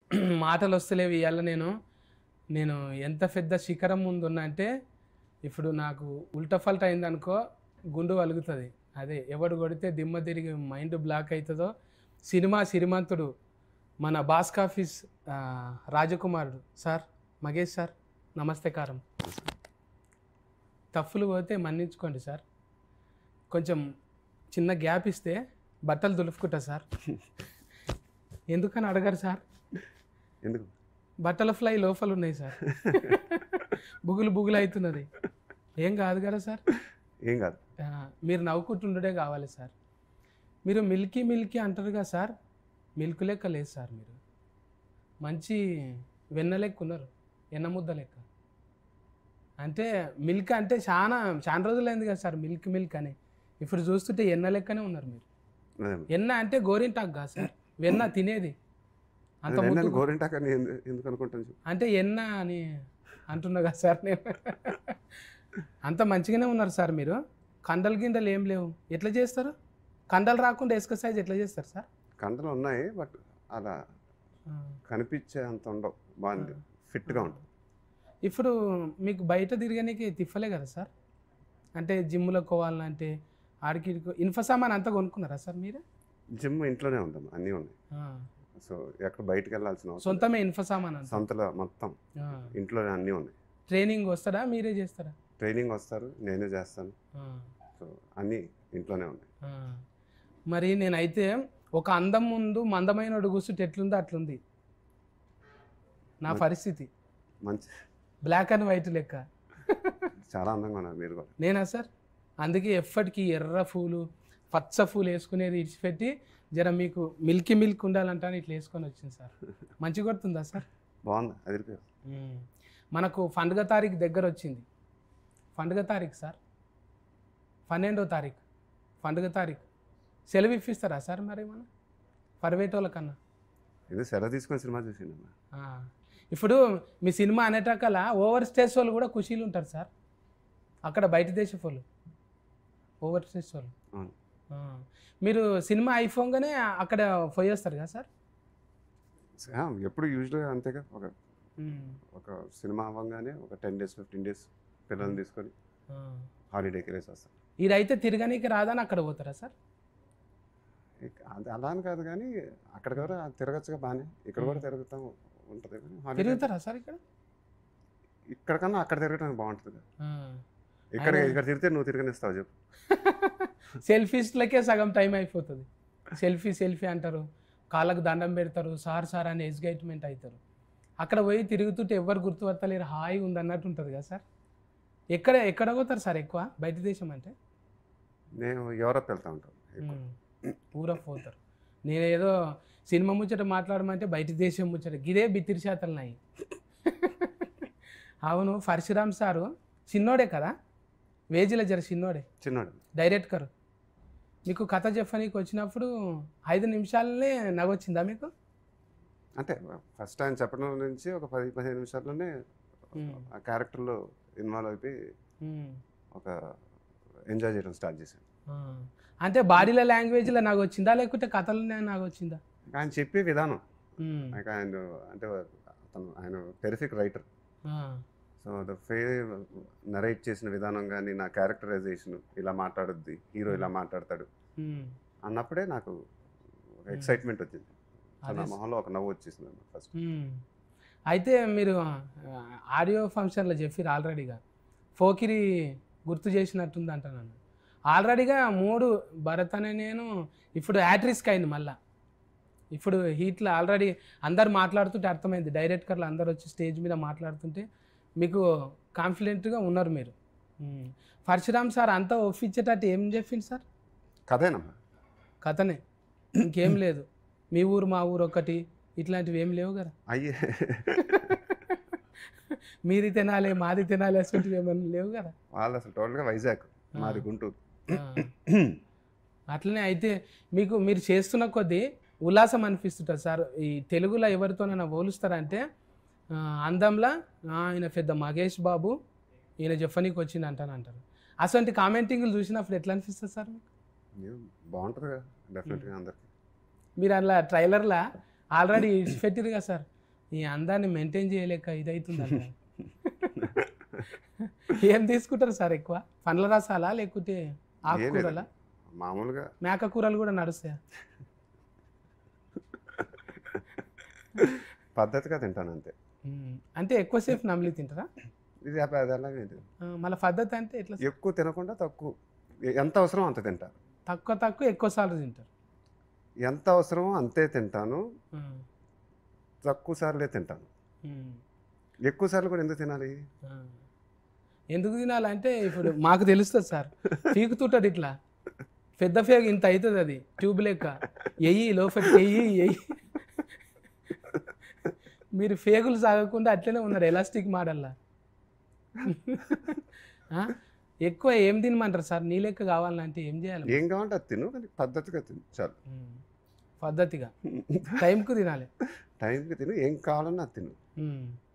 మాటలు వస్తలేవు ఇవాళ నేను నేను ఎంత పెద్ద శిఖరం ముందు ఉన్నా అంటే ఇప్పుడు నాకు ఉల్టా ఫల్ట్ అయిందనుకో గుండు వలుగుతుంది అదే ఎవడు కొడితే దిమ్మ తిరిగి మైండ్ బ్లాక్ అవుతుందో సినిమా సిరిమంతుడు మన బాస్కాఫీస్ ఆ, రాజకుమారుడు సార్ మగేష్ సార్ నమస్తే కారం తప్పులు పోతే మన్నించుకోండి సార్ కొంచెం చిన్న గ్యాప్ ఇస్తే బట్టలు దులుపుకుంటా సార్ ఎందుకని అడగరు సార్ ఎందుకు బట్టల ఫ్లై లోపల ఉన్నాయి సార్ బుగులు బుగులు అవుతున్నది ఏం కాదు కదా సార్ ఏం కాదు ఆ, మీరు నవ్వుకుంటుండే కావాలి సార్ మీరు మిల్కీ మిల్కీ అంటారు కదా సార్ మిల్క్ లెక్క లేదు సార్ మీరు మంచి వెన్న లెక్క ఉన్నారు ఎన్న ముద్ద లెక్క అంటే మిల్క్ అంటే చాలా చాలా రోజులైంది కదా సార్ మిల్క్ మిల్క్ అని ఇప్పుడు చూస్తుంటే ఎన్న లెక్కనే ఉన్నారు మీరు అదే ఎన్న అంటే గోరింటాకు కాదు సార్ వెన్న తినేది అంత నేను ముద్దు గోరింటాక్ అని ఎందు- ఎందుకు అనుకుంటాను చెప్పు. అంటే ఎన్న అని అంటున్నా కదా సార్ నేను అంత మంచిగానే ఉన్నారు సార్ మీరు కండలు గిండలు ఏం లేవు ఎట్లా చేస్తారు కండలు రాకుండా ఎక్సర్సైజ్ ఎట్లా చేస్తారు సార్ కండలు ఉన్నాయి బట్ అలా కనిపించే అంత ఉండవు బాగుంది ఫిట్గా ఉంటుంది ఇప్పుడు మీకు బయట తిరగడానికి తిప్పలే కదా సార్ అంటే జిమ్లోకి పోవాలంటే ఆడికి ఈడికి ఇన్ఫ సామాన్ అంతా కొనుక్కున్నారా సార్ మీరు జిమ్ ఇంట్లోనే ఉందాం అన్నీ ఉన్నాయి సో ఎక్కడ బయటకు వెళ్ళాల్సిన అవసరం లేదు. సొంతమే ఇన్ఫ సామాన్ అంతా సొంతలో మొత్తం ఇంట్లోనే అన్నీ ఉన్నాయి ట్రైనింగ్ వస్తారా మీరే చేస్తారా ట్రైనింగ్ వస్తారు నేనే చేస్తాను ఆ. సో అన్నీ ఇంట్లోనే ఉన్నాయి ఆ. మరి నేనైతే ఒక అందం ముందు మందమైన కూర్చుంటే ఎట్లుందో అట్లుంది నా పరిస్థితి మంచి బ్లాక్ అండ్ వైట్ లెక్క చాలా అందంగా ఉన్నారు మీరు కూడా నేనా సార్ అందుకే ఎప్పటికీ ఎర్ర పూలు పచ్చ పూలు వేసుకునేది ఇడిచిపెట్టి జర మీకు మిల్కీ మిల్క్ ఉండాలంటాను ఇట్లా వేసుకొని వచ్చింది సార్ మంచి కొడుతుందా సార్ బాగుంది అదిరిపోయారు మ్మ్. మనకు పండుగ తారీఖు దగ్గర వచ్చింది పండుగ తారీఖు సార్ పన్నెండో తారీఖు పండుగ తారీఖు సెలవు ఇప్పిస్తారా సార్ మరి మన పర్వేటోళ్ళ కన్నా ఇది సెలవు తీసుకొని సినిమా చూసిండమ్మా ఆ. ఇప్పుడు మీ సినిమా అనేటకల ఓవర్ స్టేజ్ వాళ్ళు కూడా ఖుషీలు ఉంటారు సార్ అక్కడ బయట దేశపు వాళ్ళు ఓవర్ స్టేజ్ వాళ్ళు అవును ఆ. మీరు సినిమా అయిపోగానే అక్కడ పోయేస్తారు కదా సార్ ఆ, ఎప్పుడు యూజువల్గా అంతేగా ఒక మ్మ్. ఒక సినిమా అవ్వగానే ఒక టెన్ డేస్ ఫిఫ్టీన్ డేస్ పిల్లల్ని తీసుకొని ఆ. హాలిడేకి వెళ్ళేసి వస్తాం ఈడైతే తిరగనీకి రాదని అక్కడ పోతారా సార్ ఇక అది అలా అని కాదు కానీ అక్కడ కూడా తిరగచ్చుగా బాగానే ఇక్కడ కూడా తిరుగుతాం ఉంటుంది కానీ holiday తిరుగుతారా సార్ ఇక్కడ ఇక్కడ కన్నా అక్కడ తిరగడానికి బాగుంటుంది కదా. ఆ. ఇక్కడ అయినా- ఇక్కడ తిరిగితే నువ్వు తిరగనిస్తావు చెప్పు సెల్ఫీస్లకే సగం టైం అయిపోతుంది సెల్ఫీ సెల్ఫీ అంటారు కాళ్ళకు దండం పెడతారు సార్ సార్ అని ఎగ్జైట్మెంట్ అవుతారు అక్కడ పోయి తిరుగుతుంటే ఎవరు గుర్తుపడతలేరు హాయి ఉంది అన్నట్టు ఉంటుంది కదా సార్ ఎక్కడ ఎక్కడ పోతారు సార్ ఎక్కువ బయట దేశం అంటే నేను యూరప్ వెళ్తా ఉంటాను ఎక్కువ. ఊర పోతారు నేను ఏదో సినిమా ముచ్చట మాట్లాడమంటే బయట దేశం ముచ్చట గిదే బిత్తిరి శాతలు నాయి అవును పరశురామ్ సారు చిన్నోడే కదా వేజిల జర చిన్నోడే చిన్నోడు డైరెక్టర్ మీకు కథ చెప్పనీకి వచ్చినప్పుడు ఐదు నిమిషాలనే నగొచ్చిందా మీకు అంటే ఫస్ట్ టైం చెప్పడం నుంచి ఒక పది పదిహేను నిమిషాల్లోనే మ్మ్. ఆ క్యారెక్టర్లో ఇన్వాల్వ్ అయిపోయి మ్మ్. ఒక ఎంజాయ్ చేయడం స్టార్ట్ చేశాను ఆ. అంటే బాడీల లాంగ్వేజ్లో నాకు వచ్చిందా లేకుంటే కథలోనే నాకు వచ్చిందా ఆయన చెప్పే విధానం మ్మ్. like ఆయన అంటే అతను ఆయన టెరిఫిక్ రైటర్ ఆ. సో ద ఫే నరేట్ చేసిన విధానం కానీ నా క్యారెక్టరైజేషన్ ఇలా మాట్లాడుద్ది హీరో ఇలా మాట్లాడతాడు మ్మ్. అన్నప్పుడే నాకు ఎక్సైట్మెంట్ వచ్చింది సో నా అదే మొహంలో ఒక నవ్వు వచ్చేసింది ఫస్ట్ మ్మ్. అయితే మీరు ఆడియో ఫంక్షన్లో చెప్పారు ఆల్రెడీగా ఫోకిరి గుర్తు చేసినట్టుంది అంటున్నాను ఆల్రెడీగా మూడు భరత్ అనే నేను ఇప్పుడు యాట్రిస్క్ అయింది మళ్ళా ఇప్పుడు హీట్లో ఆల్రెడీ అందరు మాట్లాడుతుంటే అర్థమైంది డైరెక్టర్లు అందరు వచ్చి స్టేజ్ మీద మాట్లాడుతుంటే మీకు కాన్ఫిడెంట్గా ఉన్నారు మీరు మ్మ్. పరశురామ్ సార్ అంతా ఒప్పించేటట్టు ఏం చెప్పింది సార్ కథేనమ్మా కథనే ఇంకేం లేదు మీ ఊరు మా ఊరు ఒకటి ఇట్లాంటివి ఏం లేవు కదా అయ్యే మీది తినాలి మాది తినాలి అసలు ఏమన్నా లేవు కదా వాళ్ళు అసలు టోటల్గా వైజాగ్ మాది గుంటూరు ఆ. అట్లనే అయితే మీకు మీరు చేస్తున్న కొద్దీ ఉల్లాసం అనిపిస్తుంటుంది సార్ ఈ తెలుగులో ఎవరితోనైనా పోలుస్తారంటే ఆ, అందంలా ఆ, ఆయన పెద్ద మహేష్ బాబు ఈయన జఫనీకి వచ్చింది అంటాను అంటారు అసలు కామెంటింగ్లు చూసినప్పుడు ఎట్లా అనిపిస్తుంది సార్ మీకు ఏం బాగుంటుంది కదా డెఫినెట్గా అందరికి మీరు అలా ట్రైలర్లా ఆల్రెడీ పెట్టిరు కదా సార్ ఈ అందాన్ని మెయింటైన్ చేయలేక ఇదవుతుందంట ఏం తీసుకుంటారు సార్ ఎక్కువ పండ్ల రసాలా లేకుంటే ఆకుకూరలా మామూలుగా మేక కూరలు కూడా నడుస్తాయా పద్ధతిగా తింటాను అంతే ఉమ్. అంటే ఎక్కువసేపు నమిలి తింటారా ఇది అబ్బా అది అలాగే ఇది. ఆ, మళ్ళీ పద్ధతి అంటే ఎట్లా సార్? ఎక్కువ తినకుండా తక్కువ ఎంత అవసరం అంత తింటాను తక్కువ తక్కువ ఎక్కువ సార్లు తింటారు ఎంత అవసరమో అంతే తింటాను ఉమ్. తక్కువ సార్లే తింటాను ఉమ్. ఎక్కువ సార్లు కూడా ఎందుకు తినాలి ఆ. ఎందుకు తినాలంటే ఇప్పుడు మాకు తెలుస్తుంది సార్ పీకుతుంటుంది ఇట్లా పెద్ద ఫేగ్ ఇంత అవుతుంది అది ట్యూబ్ లెక్క ఎయ్యి లోపలికి ఎయ్యి ఎయ్యి మీరు ఫేగులు సాగకుండా అట్లనే ఉన్నారు ఎలాస్టిక్ మోడల్లా ఆ? ఎక్కువ ఏం తినమంటారు సార్ నీ లెక్క కావాలంటే ఏం చేయాలి ఏం కావాలంటే అది తిను కానీ పద్ధతిగా తిను చాలు ఉమ్. పద్ధతిగా టైంకు తినాలి టైంకి తిను ఏం కావాలన్నా అది తిను ఉమ్.